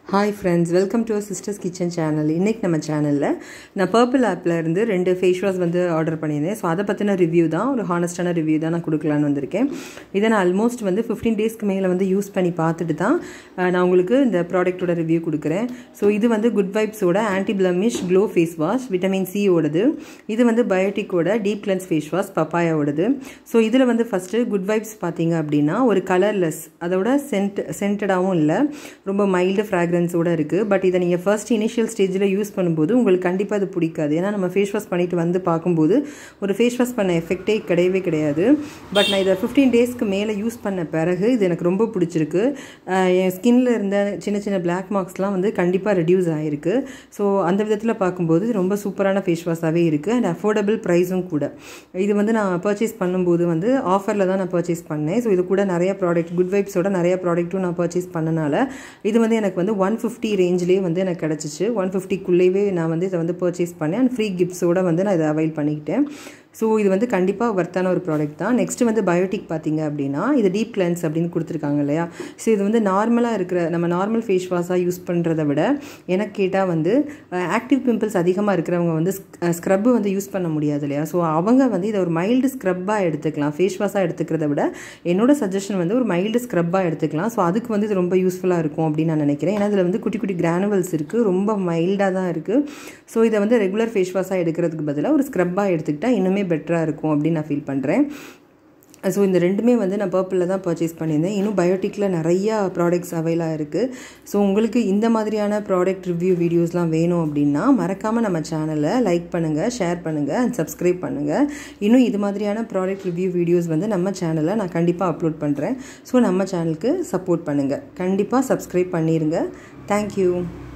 hi friends welcome to sisters kitchen channel இன்றைக்கி நம்ம சேனலில் நான் பர்பிள் ஆப்பில் இருந்து ரெண்டு ஃபேஸ் வாஷ் வந்து ஆர்டர் பண்ணியிருந்தேன் ஸோ அதை பற்றின ரிவ்யூ தான் ஒரு ஹானஸ்டான ரிவ்யூ தான் நான் கொடுக்கலான்னு வந்திருக்கேன் இதை நான் ஆல்மோஸ்ட் வந்து ஃபிஃப்டீன் டேஸ்க்கு மேலே வந்து யூஸ் பண்ணி பார்த்துட்டு தான் அஹ், நான் உங்களுக்கு இந்த ப்ராடக்ட்டோட ரிவ்யூ கொடுக்குறேன் ஸோ இது வந்து குட் வைப்ஸோட anti blemish glow face wash vitamin C ஓடது இது வந்து பயோட்டிக்கோட டீப் கிளென்ஸ் ஃபேஸ் வாஷ் பப்பாயாவோடது ஸோ இதில் வந்து ஃபஸ்ட்டு குட் வைப்ஸ் பார்த்தீங்க அப்படின்னா ஒரு கலர்லெஸ் அதோட சென்ட் சென்டடாகவும் இல்லை ரொம்ப மைல்டு ஃப்ராக்ரன்ஸோட இருக்குது பட் இதை நீங்கள் ஃபர்ஸ்ட் இனிஷியல் ஸ்டேஜில் யூஸ் பண்ணும்போது உங்களுக்கு கண்டிப்பாக அது பிடிக்காது ஏன்னா நம்ம ஃபேஸ் வாஷ் பண்ணிட்டு வந்து பார்க்கும்போது ஒரு ஃபேஸ் வாஷ் பண்ண எஃபெக்டே கிடையவே கிடையாது பட் நான் இதை ஃபிஃப்டீன் டேஸ்க்கு மேலே யூஸ் பண்ண பிறகு இது எனக்கு ரொம்ப பிடிச்சிருக்கு அஹ் என் ஸ்கின்ல இருந்த சின்ன சின்ன பிளாக் மார்க்ஸ்லாம் வந்து கண்டிப்பாக ரெடியூஸ் ஆகிருக்கு ஸோ அந்த விதத்தில் பார்க்கும்போது இது ரொம்ப சூப்பரான ஃபேஸ் வாஷாகவே இருக்குது அண்ட் அஃபோர்டபுள் ப்ரைஸும் கூட இது வந்து நான் பர்ச்சேஸ் பண்ணும்போது வந்து ஆஃபரில் தான் நான் பர்ச்சேஸ் பண்ணேன் ஸோ இது கூட நிறைய ப்ராடக்ட் குட் வைப்ஸோட நிறைய ப்ராடக்ட்டும் நான் பர்ச்சேஸ் பண்ணனால இது வந்து எனக்கு வந்து ஒன் ஃபிஃப்டி ரேஞ்சிலே வந்து எனக்கு கிடச்சிச்சு ஒன் ஃபிஃப்டிக்குள்ளேயே நான் வந்து இதை வந்து பர்ச்சேஸ் பண்ணேன் அண்ட் ஃப்ரீ கிஃப்ட்ஸோட வந்து நான் இதை அவைல் பண்ணிக்கிட்டேன் ஸோ இது வந்து கண்டிப்பாக ஒர்த்தான ஒரு ப்ராடக்ட் தான் நெக்ஸ்ட் வந்து பயோட்டிக் பார்த்தீங்க அப்படின்னா இது டீப் கிளென்ஸ் அப்படின்னு கொடுத்துருக்காங்க இல்லையா ஸோ இது வந்து நார்மலாக இருக்கிற நம்ம நார்மல் ஃபேஸ் வாஷாக யூஸ் பண்ணுறத விட எனக்கு கேட்டால் வந்து ஆக்டிவ் பிம்பிள்ஸ் அதிகமாக இருக்கிறவங்க வந்து ஸ்க்ரப்பு வந்து யூஸ் பண்ண முடியாது இல்லையா ஸோ அவங்க வந்து இதை ஒரு மைல்டு ஸ்க்ரப்பாக எடுத்துக்கலாம் ஃபேஸ் வாஷாக எடுத்துக்கிறத விட என்னோட சஜஷன் வந்து ஒரு மைல்டு ஸ்க்ரப்பாக எடுத்துக்கலாம் ஸோ அதுக்கு வந்து இது ரொம்ப யூஸ்ஃபுல்லாக இருக்கும் அப்படின்னு நான் நினைக்கிறேன் ஏன்னா இதில் வந்து குட்டி குட்டி கிரானுவல்ஸ் இருக்குது ரொம்ப மைல்டாக தான் இருக்குது ஸோ இதை வந்து ரெகுலர் ஃபேஸ் வாஷாக எடுக்கிறதுக்கு பதிலாக ஒரு ஸ்க்ரப்பாக எடுத்துக்கிட்டால் இன்னுமே பெட்டராக இருக்கும் அப்படின்னு நான் ஃபீல் பண்ணுறேன் ஸோ இந்த ரெண்டுமே வந்து நான் பர்பிளில் தான் பர்ச்சேஸ் பண்ணியிருந்தேன் இன்னும் பயோட்டிக்கில் நிறையா ப்ராடக்ட்ஸ் அவைலாக இருக்குது ஸோ உங்களுக்கு இந்த மாதிரியான ப்ராடக்ட் ரிவ்யூ வீடியோஸ்லாம் வேணும் அப்படின்னா மறக்காமல் நம்ம சேனலை லைக் பண்ணுங்கள் ஷேர் பண்ணுங்கள் அண்ட் சப்ஸ்கிரைப் பண்ணுங்கள் இன்னும் இது மாதிரியான ப்ராடக்ட் ரிவ்யூ வீடியோஸ் வந்து நம்ம சேனலில் நான் கண்டிப்பாக அப்லோட் பண்ணுறேன் ஸோ நம்ம சேனலுக்கு சப்போர்ட் பண்ணுங்கள் கண்டிப்பாக சப்ஸ்கிரைப் பண்ணிடுங்க தேங்க்யூ